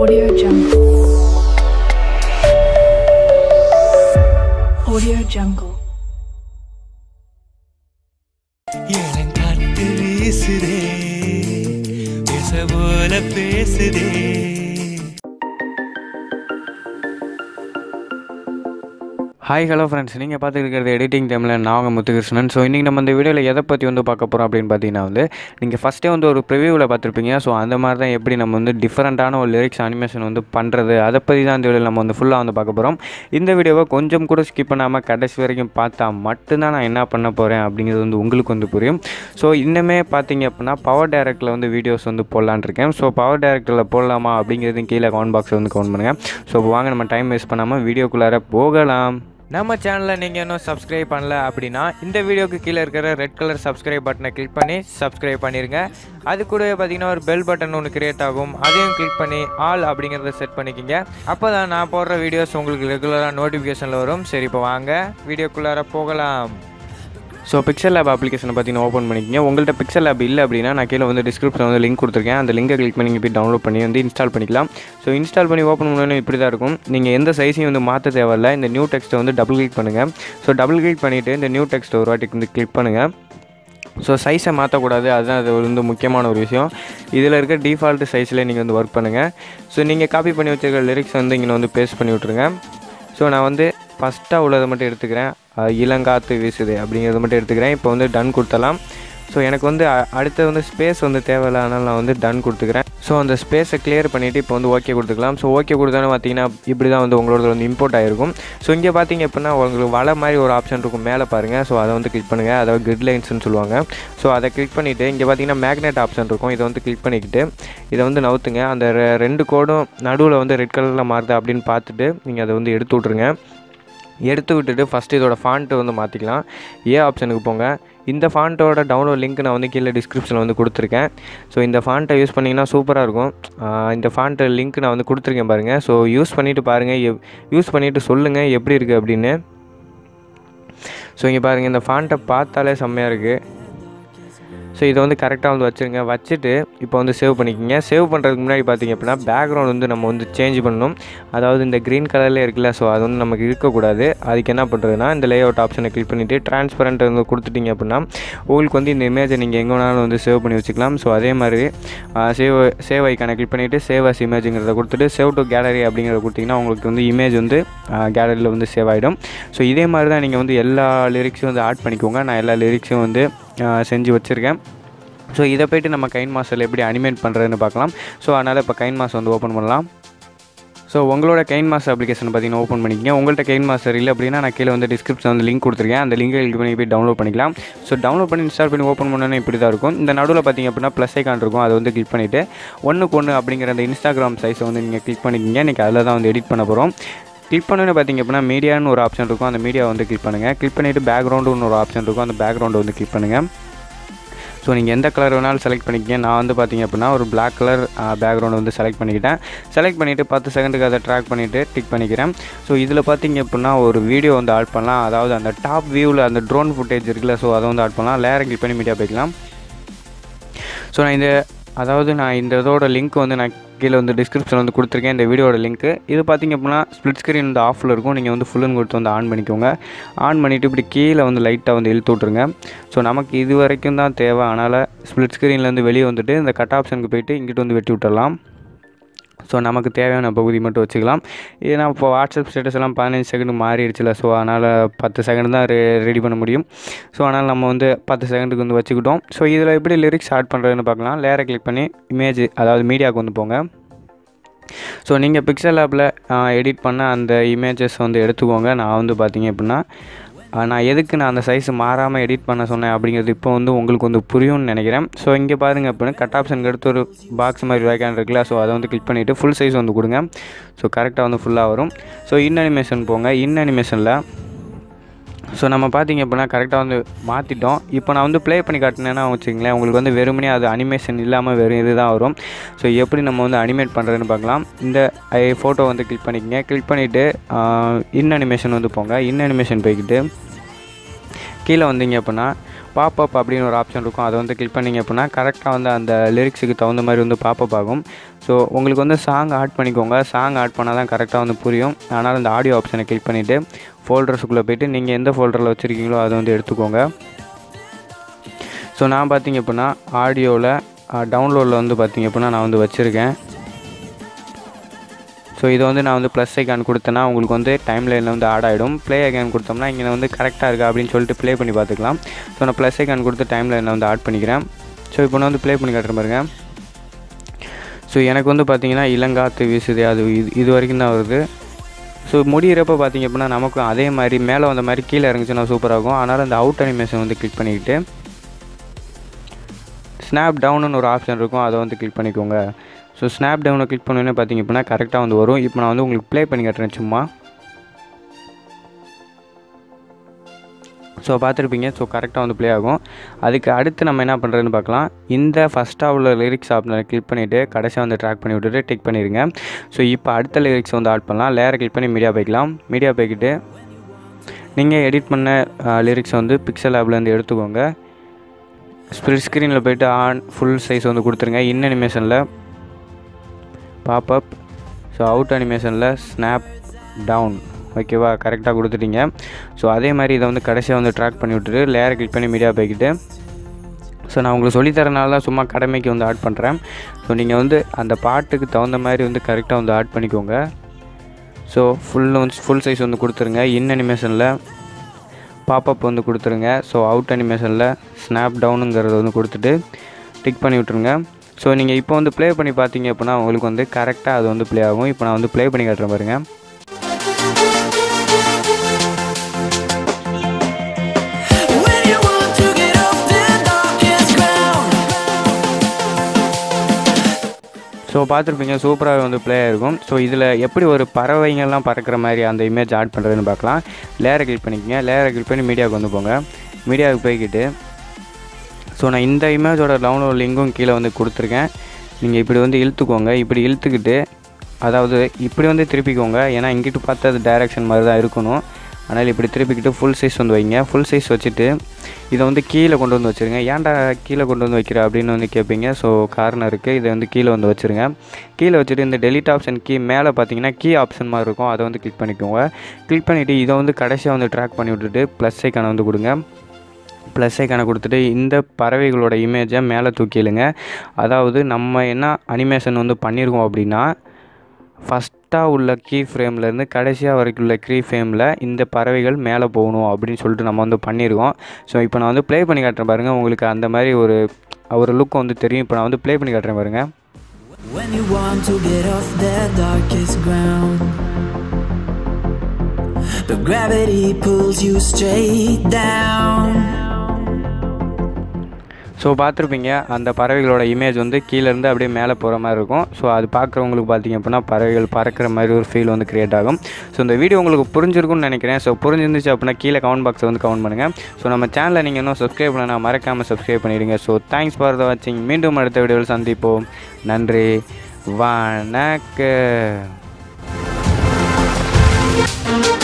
Audio Jungle. Audio Jungle. இளங்காத்து வீசுதே பேச போல பேசுதே ஹாய் ஹலோ ஃப்ரெண்ட்ஸ் நீங்கள் பார்த்துருக்கிறது எடிட்டிங் டைமில் நான் முத்துகிருஷ்ணன் ஸோ இன்றைக்கி நம்ம இந்த வீடியோவில் எதை பற்றி வந்து பார்க்க போகிறோம் அப்படின்னு பார்த்தீங்கன்னா வந்து நீங்கள் ஃபஸ்ட்டே வந்து ஒரு ப்ரிவியூவில் பார்த்துருப்பீங்க ஸோ அந்த மாதிரி தான் எப்படி நம்ம வந்து டிஃப்ரெண்ட்டான ஒரு லிரிக்ஸ் அனிமேஷன் வந்து பண்ணுறது அதை பற்றி தான் இந்த வீடியோவில் நம்ம வந்து ஃபுல்லாக வந்து பார்க்க போகிறோம் இந்த வீடியோவை கொஞ்சம் கூட ஸ்கிப் பண்ணாமல் கடைசி வரைக்கும் பார்த்தா மட்டும்தான் நான் என்ன பண்ண போகிறேன் அப்படிங்கிறது வந்து உங்களுக்கு வந்து புரியும் ஸோ இன்னுமே பார்த்தீங்க அப்படின்னா பவர் டேரக்டில் வந்து வீடியோஸ் வந்து போடலான்னு இருக்கேன் ஸோ பவர் டேரக்டில் போடலாமா அப்படிங்கிறது கீழே கமெண்ட் பாக்ஸில் வந்து கவுண்ட் பண்ணுங்கள் ஸோ வாங்க நம்ம டைம் வேஸ்ட் பண்ணாமல் வீடியோக்குள்ளார போகலாம் நம்ம சேனலில் நீங்கள் இன்னும் சப்ஸ்கிரைப் பண்ணல அப்படின்னா இந்த வீடியோக்கு கீழே இருக்கிற ரெட் கலர் சப்ஸ்கிரைப் பட்டனை கிளிக் பண்ணி சப்ஸ்கிரைப் பண்ணிடுங்க அது கூடவே பார்த்தீங்கன்னா ஒரு பெல் பட்டன் ஒன்று கிரியேட் ஆகும் அதையும் கிளிக் பண்ணி ஆல் அப்படிங்கிறத செட் பண்ணிக்கிங்க அப்போ தான் நான் போடுற வீடியோஸ் உங்களுக்கு ரெகுலராக நோட்டிஃபிகேஷனில் வரும் சரி இப்போ வாங்க வீடியோக்குள்ளார போகலாம் ஸோ பிக்சல் லேப் அப்ளிகேஷனை பார்த்தீங்கன்னா ஓப்பன் பண்ணிக்கிங்க உங்கள்கிட்ட பிக்சல் லேப் இல்லை அப்படின்னா நான் கீழே வந்து டிஸ்கிரிப்ஷன் வந்து லிங்க் கொடுத்துருக்கேன் அந்த லிங்கை கிளிக் பண்ணி போய் டவுன்லோட் பண்ணி வந்து இன்ஸ்டால் பண்ணிக்கலாம் ஸோ இன்ஸ்டால் பண்ணி ஓப்பன் பண்ணணும் இப்படி தான் இருக்கும் நீங்கள் எந்த சைஸையும் வந்து மாற்ற தேவையில்ல இந்த நியூ டெக்ஸ்ட்டை வந்து டபுள் கிளிக் பண்ணுங்கள் ஸோ டபுள் கிளிக் பண்ணிவிட்டு இந்த நியூ டெக்ஸ்ட்டை ஒரு வாட்டிக்கு வந்து கிளிக் பண்ணுங்கள் ஸோ சைஸை மாற்றக்கூடாது அதுதான் அது வந்து முக்கியமான ஒரு விஷயம் இதில் இருக்க டிஃபால்ட் சைஸில் நீங்கள் வந்து ஒர்க் பண்ணுங்கள் ஸோ நீங்கள் காப்பி பண்ணி வச்சிருக்க லிரிக்ஸ் வந்து இங்கே வந்து பேஸ்ட் பண்ணி விட்ருங்க ஸோ நான் வந்து ஃபஸ்ட்டாக உள்ளதை மட்டும் எடுத்துக்கிறேன் அஹ் இளங்காத்து வீசுது அப்படிங்கிறத மட்டும் எடுத்துக்கிறேன் இப்போ வந்து டன் கொடுத்தலாம் ஸோ எனக்கு வந்து அ- அடுத்து வந்து ஸ்பேஸ் வந்து தேவையில்ல அதனால் நான் வந்து டன் கொடுத்துக்கிறேன் ஸோ அந்த ஸ்பேஸை கிளியர் பண்ணிவிட்டு இப்போ வந்து ஓகே கொடுத்துக்கலாம் ஸோ ஓகே கொடுத்தானே பார்த்தீங்கன்னா இப்படி தான் வந்து உங்களோட வந்து இம்போர்ட் ஆகிருக்கும் ஸோ இங்கே பார்த்தீங்க அப்படின்னா உங்களுக்கு வலை மாதிரி ஒரு ஆப்ஷன் இருக்கும் மேலே பாருங்கள் ஸோ அதை வந்து கிளிக் பண்ணுங்கள் அதாவது கிரிட் லைன்ஸ்னு சொல்லுவாங்க ஸோ அதை கிளிக் பண்ணிவிட்டு இங்கே பார்த்தீங்கன்னா மேக்னெட் ஆப்ஷன் இருக்கும் இதை வந்து கிளிக் பண்ணிக்கிட்டு இதை வந்து நவுத்துங்க அந்த ரெ- ரெண்டு கோடும் நடுவில் வந்து ரெட் கலரில் மாறுது அப்படின்னு பார்த்துட்டு நீங்கள் அதை வந்து எடுத்து விட்ருங்க எடுத்து விட்டுட்டு ஃபஸ்ட்டு இதோட ஃபாண்ட்டு வந்து மாற்றிக்கலாம் ஏ ஆப்ஷனுக்கு போங்க இந்த ஃபாண்ட்டோட டவுன்லோட் லிங்க் நான் வந்து கீழே டிஸ்கிரிப்ஷனில் வந்து கொடுத்துருக்கேன் ஸோ இந்த ஃபாண்ட்டை யூஸ் பண்ணிங்கன்னா சூப்பராக இருக்கும் ஆஹ் இந்த ஃபாண்ட்டு லிங்க் நான் வந்து கொடுத்துருக்கேன் பாருங்கள் ஸோ யூஸ் பண்ணிவிட்டு பாருங்கள் எப் யூஸ் பண்ணிவிட்டு சொல்லுங்கள் எப்படி இருக்குது அப்படின்னு ஸோ இங்கே பாருங்கள் இந்த ஃபாண்ட்டை பார்த்தாலே செம்மையாக இருக்குது ஸோ இதை வந்து கரெக்டாக வந்து வச்சுருங்க வச்சுட்டு இப்போ வந்து சேவ் பண்ணிக்கோங்க சேவ் பண்ணுறதுக்கு முன்னாடி பார்த்தீங்க அப்படின்னா பேக்ரவுண்ட் வந்து நம்ம வந்து சேஞ்ச் பண்ணணும் அதாவது இந்த க்ரீன் கலர்லேயே இருக்குல்ல ஸோ அது வந்து நமக்கு இருக்கக்கூடாது அதுக்கு என்ன பண்ணுறதுனா இந்த லே அவுட் ஆப்ஷனை கிளிக் பண்ணிவிட்டு டிரான்ஸ்பரண்ட் வந்து கொடுத்துட்டீங்க அப்படின்னா உங்களுக்கு வந்து இந்த இமேஜை நீங்கள் எங்கே வேணாலும் வந்து சேவ் பண்ணி வச்சுக்கலாம் ஸோ அதே மாதிரி சேவ் சேவ் ஐக்கானை கிளிக் பண்ணிவிட்டு சேவ் அஸ் இமேஜுங்கிறத கொடுத்துட்டு சேவ் டு கேலரி அப்படிங்கிறத கொடுத்தீங்கன்னா உங்களுக்கு வந்து இமேஜ் வந்து கேலரியில் வந்து சேவ் ஆகிடும் ஸோ இதே மாதிரி தான் நீங்கள் வந்து எல்லா லிரிக்ஸும் வந்து ஆட் பண்ணிக்கோங்க நான் எல்லா லிரிக்ஸும் வந்து ஆஹ் செஞ்சு வச்சுருக்கேன் ஸோ இதை போய்ட்டு நம்ம கைன் மாஸ்டரில் எப்படி அனிமேட் பண்ணுறதுன்னு பார்க்கலாம் ஸோ அதனால் இப்போ கைன் மாஸ்டர் வந்து ஓப்பன் பண்ணலாம் ஸோ உங்களோட கைன் மாஸ்டர் அப்ளிகேஷன் பார்த்தீங்கன்னா ஓப்பன் பண்ணிக்கங்க உங்கள்கிட்ட கைன் மாஸ்டர் இல்லை அப்படின்னா நான் கீழே வந்து டிஸ்கிரிப்ஷன் வந்து லிங்க் கொடுத்துருக்கேன் அந்த லிங்கை கிளிக் பண்ணி போய் டவுன்லோட் பண்ணிக்கலாம் ஸோ டவுன்லோட் பண்ணி இன்ஸ்டால் பண்ணி ஓப்பன் பண்ணோன்னே இப்படி தான் இருக்கும் இந்த நடுவில் பார்த்தீங்க அப்படின்னா ப்ளஸ் ஐக்கான் இருக்கும் அதை வந்து கிளிக் பண்ணிவிட்டு ஒன்றுக்கு ஒன்று அப்படிங்கிற அந்த இன்ஸ்டாகிராம் சைஸை வந்து நீங்கள் கிளிக் பண்ணிக்கிங்க இன்றைக்கி அதில் தான் வந்து எடிட் பண்ண போகிறோம் கிளிக் பண்ணோன்னு பார்த்தீங்க அப்படின்னா மீடியான்னு ஒரு ஆப்ஷன் இருக்கும் அந்த மீடியா வந்து கிளிக் பண்ணுங்கள் கிளிக் பண்ணிவிட்டு பேக்ரவுண்டுன்னு ஒரு ஆப்ஷன் இருக்கும் அந்த பேக்ரவுண்டை வந்து கிளிக் பண்ணுங்கள் ஸோ நீங்கள் எந்த கலர் வேணாலும் செலக்ட் பண்ணிக்கங்க நான் வந்து பார்த்தீங்க அப்படின்னா ஒரு Black கலர் பேக்ரவுண்ட் வந்து செலக்ட் பண்ணிக்கிட்டேன் செலக்ட் பண்ணிவிட்டு பத்து செகண்டுக்கு அதை ட்ராக் பண்ணிவிட்டு டிக் பண்ணிக்கிறேன் ஸோ இதில் பார்த்தீங்க அப்படின்னா ஒரு வீடியோ வந்து ஆட் பண்ணலாம் அதாவது அந்த டாப் வியூவில் அந்த ட்ரோன் ஃபுட்டேஜ் இருக்குல்ல ஸோ அதை வந்து ஆட் பண்ணலாம் லேரை கிளிக் பண்ணி மீடியா போய்க்கலாம் ஸோ நான் இந்த அதாவது நான் இந்த இதோட லிங்க் வந்து நான் கீழே வந்து டிஸ்கிரிப்ஷன் வந்து கொடுத்துருக்கேன் இந்த வீடியோட லிங்க்கு இது பார்த்திங்க அப்படின்னா ஸ்ப்ளிட் ஸ்க்ரீன் வந்து ஆஃபில் இருக்கும் நீங்கள் வந்து ஃபுல்லுன்னு கொடுத்து வந்து ஆன் பண்ணிக்கோங்க ஆன் பண்ணிவிட்டு இப்படி கீழே வந்து லைட்டாக வந்து இழுத்து விட்ருங்க ஸோ நமக்கு இது வரைக்கும் தான் தேவை அதனால் ஸ்ப்ளிட் ஸ்க்ரீன்லேருந்து வெளியே வந்துட்டு இந்த கட் ஆப்ஷனுக்கு போயிட்டு இங்கிட்டு வந்து வெட்டி விட்டுறலாம் ஸோ நமக்கு தேவையான பகுதி மட்டும் வச்சுக்கலாம் ஏன்னா இப்போ வாட்ஸ்அப் ஸ்டேட்டஸ் எல்லாம் பதினஞ்சு செகண்ட் மாறிடுச்சுல ஸோ அதனால் பத்து செகண்ட் தான் ரெ ரெடி பண்ண முடியும் ஸோ அதனால் நம்ம வந்து பத்து செகண்டுக்கு வந்து வச்சுக்கிட்டோம் ஸோ இதில் எப்படி லிரிக்ஸ் ஆட் பண்ணுறதுன்னு பார்க்கலாம் லேரை கிளிக் பண்ணி இமேஜ் அதாவது மீடியாவுக்கு வந்து போங்க ஸோ நீங்கள் பிக்சல் ஆப்பில் எடிட் பண்ண அந்த இமேஜஸ் வந்து எடுத்துக்கோங்க நான் வந்து பார்த்தீங்க அப்படின்னா ஆஹ் நான் எதுக்கு நான் அந்த சைஸ் மாறாமல் எடிட் பண்ண சொன்னேன் அப்படிங்கிறது இப்போ வந்து உங்களுக்கு வந்து புரியும்னு நினைக்கிறேன் ஸோ இங்கே பாருங்க அப்படின்னா கட் ஆப்ஷனுக்கு அடுத்து ஒரு பாக்ஸ் மாதிரி வேக்கான் இருக்குல்ல ஸோ அதை வந்து கிளிக் பண்ணிவிட்டு ஃபுல் சைஸ் வந்து கொடுங்க ஸோ கரெக்டாக வந்து ஃபுல்லாக வரும் ஸோ இன் அனிமேஷன் போங்க இன் அனிமேஷனில் ஸோ நம்ம பார்த்தீங்க அப்படின்னா கரெக்டாக வந்து மாற்றிட்டோம் இப்போ நான் வந்து ப்ளே பண்ணி காட்டினேன்னா வச்சுங்களேன் உங்களுக்கு வந்து வெறுமனே அது அனிமேஷன் இல்லாமல் வெறும் இது தான் வரும் ஸோ எப்படி நம்ம வந்து அனிமேட் பண்ணுறதுன்னு பார்க்கலாம் இந்த ஐ ஃபோட்டோ வந்து கிளிக் பண்ணிக்கங்க கிளிக் பண்ணிவிட்டு இன் அனிமேஷன் வந்து போங்க இன் அனிமேஷன் போய்க்கிட்டு கீழே வந்தீங்க அப்படின்னா பாப்பப் அப்படின்னு ஒரு ஆப்ஷன் இருக்கும் அதை வந்து கிளிக் பண்ணிங்க அப்படின்னா கரெக்டாக வந்து அந்த லிரிக்ஸுக்கு தகுந்த மாதிரி வந்து பாப்பப் ஆகும் ஸோ உங்களுக்கு வந்து சாங் ஆட் பண்ணிக்கோங்க சாங் ஆட் பண்ணால் தான் கரெக்டாக வந்து புரியும் அதனால் இந்த ஆடியோ ஆப்ஷனை கிளிக் பண்ணிவிட்டு ஃபோல்டர்ஸுக்குள்ளே போயிட்டு நீங்கள் எந்த ஃபோல்டரில் வச்சுருக்கீங்களோ அதை வந்து எடுத்துக்கோங்க ஸோ நான் பார்த்தீங்க அப்படின்னா ஆடியோவில் டவுன்லோடில் வந்து பார்த்தீங்க அப்படின்னா நான் வந்து வச்சுருக்கேன் ஸோ இதை வந்து நான் வந்து ப்ளஸ் ஐக்கான் கொடுத்தேன்னா உங்களுக்கு வந்து டைம் லைனில் வந்து ஆட் ஆகிடும் ப்ளே ஐக்கான் கொடுத்தோம்னா இங்கே வந்து கரெக்டாக இருக்கா அப்படின்னு சொல்லிட்டு ப்ளே பண்ணி பார்த்துக்கலாம் ஸோ நான் ப்ளஸ் ஐக்கான் கொடுத்து டைம் லைனில் வந்து ஆட் பண்ணிக்கிறேன் ஸோ இப்போ நான் வந்து ப்ளே பண்ணி காட்டுறேன் பாருங்க ஸோ எனக்கு வந்து பார்த்தீங்கன்னா இளங்காத்து வீசுது அது இது இது வரைக்கும் தான் வருது ஸோ முடியிறப்ப பார்த்தீங்க அப்படின்னா நமக்கும் அதே மாதிரி மேலே வந்த மாதிரி கீழே இறங்குச்சுன்னா சூப்பராகும் அதனால் அந்த அவுட் அனிமேஷன் வந்து கிளிக் பண்ணிக்கிட்டு ஸ்னாப் டவுனுன்னு ஒரு ஆப்ஷன் இருக்கும் அதை வந்து கிளிக் பண்ணிக்கோங்க ஸோ ஸ்னாப் டவுனை கிளிக் பண்ணோன்னே பார்த்தீங்க அப்படின்னா கரெக்டாக வந்து வரும் இப்போ நான் வந்து உங்களுக்கு ப்ளே பண்ணி காட்டுறேன் சும்மா ஸோ பார்த்துருப்பீங்க ஸோ கரெக்டாக வந்து ப்ளே ஆகும் அதுக்கு அடுத்து நம்ம என்ன பண்ணுறதுன்னு பார்க்கலாம் இந்த ஃபஸ்ட்டாக உள்ள லிரிக்ஸ் ஆப்ஷனை கிளிக் பண்ணிவிட்டு கடைசியாக வந்து ட்ராக் பண்ணி விட்டுட்டு டிக் பண்ணிடுங்க ஸோ இப்போ அடுத்த லிரிக்ஸ் வந்து ஆட் பண்ணலாம் லேயரை கிளிக் பண்ணி மீடியா போய்க்கலாம் மீடியா போய்க்கிட்டு நீங்கள் எடிட் பண்ண லிரிக்ஸ் வந்து பிக்சல் ஆப்லேருந்து எடுத்துக்கோங்க ஸ்ப்ளிட் ஸ்க்ரீனில் போயிட்டு ஆன் ஃபுல் சைஸ் வந்து கொடுத்துருங்க இன் அனிமேஷனில் பாப்அப் ஸோ அவுட் அனிமேஷனில் ஸ்னாப் டவுன் ஓகேவா கரெக்டாக கொடுத்துட்டீங்க ஸோ அதே மாதிரி இதை வந்து கடைசியாக வந்து ட்ராக் பண்ணி விட்டுட்டு லேயரை கிளிக் பண்ணி மீடியா போய்க்கிட்டு ஸோ நான் உங்களுக்கு சொல்லித்தரனால தான் சும்மா கடமைக்கு வந்து ஆட் பண்ணுறேன் ஸோ நீங்கள் வந்து அந்த பாட்டுக்கு தகுந்த மாதிரி வந்து கரெக்டாக வந்து ஆட் பண்ணிக்கோங்க ஸோ ஃபுல் வந்து ஃபுல் சைஸ் வந்து கொடுத்துருங்க இன் அனிமேஷனில் பாப்பப் வந்து கொடுத்துருங்க ஸோ அவுட் அனிமேஷனில் ஸ்னாப் டவுனுங்கிறத வந்து கொடுத்துட்டு டிக் பண்ணி விட்ருங்க ஸோ நீங்கள் இப்போ வந்து ப்ளே பண்ணி பார்த்தீங்க அப்படின்னா உங்களுக்கு வந்து கரெக்டாக அது வந்து ப்ளே ஆகும் இப்போ நான் வந்து ப்ளே பண்ணி காட்டுறேன் பாருங்கள் When you want to get off the darkest ground so பார்த்துருப்பீங்க சூப்பராக வந்து ப்ளே ஆயிருக்கும் ஸோ இதில் எப்படி ஒரு பறவைங்கள்லாம் பறக்கிற மாதிரி அந்த இமேஜ் ஆட் பண்ணுறதுன்னு பார்க்கலாம் லேயரை கிளிக் பண்ணிக்கங்க லேயரை கிளிக் பண்ணி மீடியாவுக்கு வந்து போங்க மீடியாவுக்கு போய்கிட்டு ஸோ நான் இந்த இமேஜோட டவுன்லோட் லிங்க்கும் கீழே வந்து கொடுத்துருக்கேன் நீங்கள் இப்படி வந்து இழுத்துக்கோங்க இப்படி இழுத்துக்கிட்டு அதாவது இப்படி வந்து திருப்பிக்கோங்க ஏன்னா இங்கிட்டு பார்த்தா அது டைரக்ஷன் மாதிரி தான் இருக்கணும் அதனால் இப்படி திருப்பிக்கிட்டு ஃபுல் சைஸ் வந்து வைங்க ஃபுல் சைஸ் வச்சுட்டு இதை வந்து கீழே கொண்டு வந்து வச்சுருங்க ஏன்டா கீழே கொண்டு வந்து வைக்கிற அப்படின்னு வந்து கேட்பீங்க ஸோ காரணம் இருக்குது இதை வந்து கீழே வந்து வச்சுருங்க கீழே வச்சுட்டு இந்த டெலிட் ஆப்ஷன் கீ மேலே பார்த்தீங்கன்னா கீ ஆப்ஷன் மாதிரி இருக்கும் அதை வந்து கிளிக் பண்ணிக்கோங்க கிளிக் பண்ணிவிட்டு இதை வந்து கடைசியாக வந்து ட்ராக் பண்ணி விட்டுட்டு ப்ளஸ் ஐக்கானை வந்து கொடுங்க ப்ளஸ் ஐக்கானை கொடுத்துட்டு இந்த பறவைகளோட இமேஜை மேலே தூக்கிடுங்க அதாவது நம்ம என்ன அனிமேஷன் வந்து பண்ணியிருக்கோம் அப்படின்னா ஃபஸ்ட்டாக உள்ள கீ ஃப்ரேம்லேருந்து கடைசியாக வரைக்கும் உள்ள கீ ஃப்ரேமில் இந்த பறவைகள் மேலே போகணும் அப்படின்னு சொல்லிட்டு நம்ம வந்து பண்ணியிருக்கோம் ஸோ இப்போ நான் வந்து ப்ளே பண்ணி காட்டுறேன் பாருங்கள் உங்களுக்கு அந்த மாதிரி ஒரு ஒரு லுக் வந்து தெரியும் இப்போ நான் வந்து ப்ளே பண்ணி காட்டுறேன் பாருங்கள் When you want to get off the darkest ground But gravity pulls you straight down so பார்த்துருப்பீங்க அந்த பறவைகளோட இமேஜ் வந்து கீழேருந்து அப்படியே மேலே போகிற மாதிரி இருக்கும் ஸோ அது பார்க்குறவங்களுக்கு பார்த்தீங்க அப்படின்னா பறவைகள் பறக்கிற மாதிரி ஒரு ஃபீல் வந்து க்ரியேட் ஆகும் ஸோ இந்த வீடியோ உங்களுக்கு புரிஞ்சிருக்கும்னு நினைக்கிறேன் ஸோ புரிஞ்சிருந்துச்சு அப்படின்னா கீழே கமெண்ட் பாக்ஸை வந்து கமெண்ட் பண்ணுங்கள் ஸோ நம்ம சேனலை நீங்கள் இன்னும் சப்ஸ்கிரைப் பண்ணலாம் மறக்காமல் சப்ஸ்கிரைப் பண்ணிடுங்க ஸோ தேங்க்ஸ் ஃபார் த வாட்சிங் மீண்டும் அடுத்த வீடியோவில் சந்திப்போம் நன்றி வணக்கம்